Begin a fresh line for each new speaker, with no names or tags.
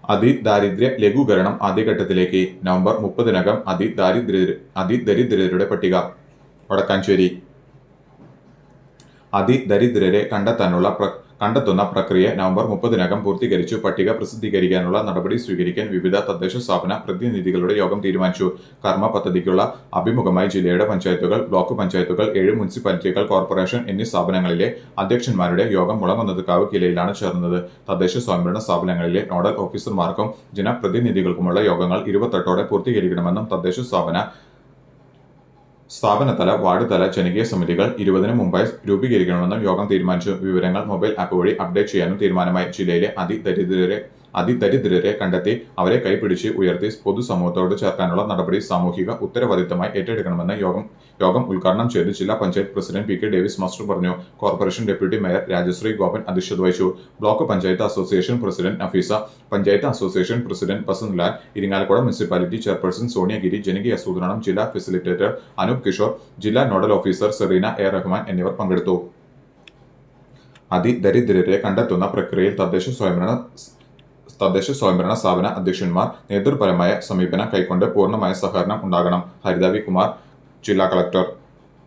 അതിദാരിദ്ര്യ ലഘൂകരണം ആദ്യഘട്ടത്തിലേക്ക് November മുപ്പതിനകം അതിദാരിദ്ര്യ അതിദരിദ്രരുടെ പട്ടിക വടക്കാഞ്ചേരി അതിദരിദ്രരെ കണ്ടെത്താനുള്ള പ്ര കണ്ടെത്തുന്ന പ്രക്രിയ നവംബർ മുപ്പതിനകം പൂർത്തീകരിച്ചു പട്ടിക പ്രസിദ്ധീകരിക്കാനുള്ള നടപടി സ്വീകരിക്കാൻ വിവിധ തദ്ദേശ സ്ഥാപന പ്രതിനിധികളുടെ യോഗം തീരുമാനിച്ചു കർമ്മ പദ്ധതിക്കുള്ള അഭിമുഖമായി ജില്ലയുടെ പഞ്ചായത്തുകൾ ബ്ലോക്ക് പഞ്ചായത്തുകൾ ഏഴ് മുനിസിപ്പാലിറ്റികൾ കോർപ്പറേഷൻ എന്നീ സ്ഥാപനങ്ങളിലെ അധ്യക്ഷന്മാരുടെ യോഗം മുളങ്ങുന്നതുകാവ് കിലയിലാണ് ചേർന്നത് തദ്ദേശ സ്വയംഭരണ സ്ഥാപനങ്ങളിലെ നോഡൽ ഓഫീസർമാർക്കും ജനപ്രതിനിധികൾക്കുമുള്ള യോഗങ്ങൾ ഇരുപത്തെട്ടോടെ പൂർത്തീകരിക്കണമെന്നും തദ്ദേശ സ്ഥാപന സ്ഥാപനതല വാർഡ് തല ജനകീയ സമിതികൾ ഇരുപതിന് മുമ്പായി രൂപീകരിക്കണമെന്നും യോഗം തീരുമാനിച്ചു വിവരങ്ങൾ മൊബൈൽ ആപ്പ് വഴി അപ്ഡേറ്റ് ചെയ്യാനും തീരുമാനമായി ജില്ലയിലെ അതിദരിദ്രരെ അതിദരിദ്രരെ കണ്ടെത്തി അവരെ കൈപിടിച്ച് ഉയർത്തി പൊതുസമൂഹത്തോട് ചേർക്കാനുള്ള നടപടി സാമൂഹിക ഉത്തരവാദിത്തമായി ഏറ്റെടുക്കണമെന്ന് യോഗം യോഗം ഉദ്ഘാടനം ചെയ്ത് ജില്ലാ panchayat president P K Davis master പറഞ്ഞു corporation deputy mayor Rajashree Gopan അധ്യക്ഷത വഹിച്ചു block panchayat association president Nafeesa panchayat association president Basanthlal Irinjalakuda municipality chairperson Soniyagiri ജനകീയ ആസൂത്രണം ജില്ലാ ഫെസിലിറ്റേറ്റർ അനൂപ് കിഷോർ ജില്ലാ nodal officer Sereena A Rahman എന്നിവർ പങ്കെടുത്തു അതിദരിദ്രരെ കണ്ടെത്തുന്ന പ്രക്രിയയിൽ തദ്ദേശ സ്വയംഭരണ തദ്ദേശ സ്വയംഭരണ സ്ഥാപന അധ്യക്ഷന്മാർ നേതൃപരമായ സമീപനം കൈക്കൊണ്ട് പൂർണ്ണമായ സഹകരണം ഉണ്ടാകണം ഹരിത വി കുമാർ ജില്ലാ കളക്ടർ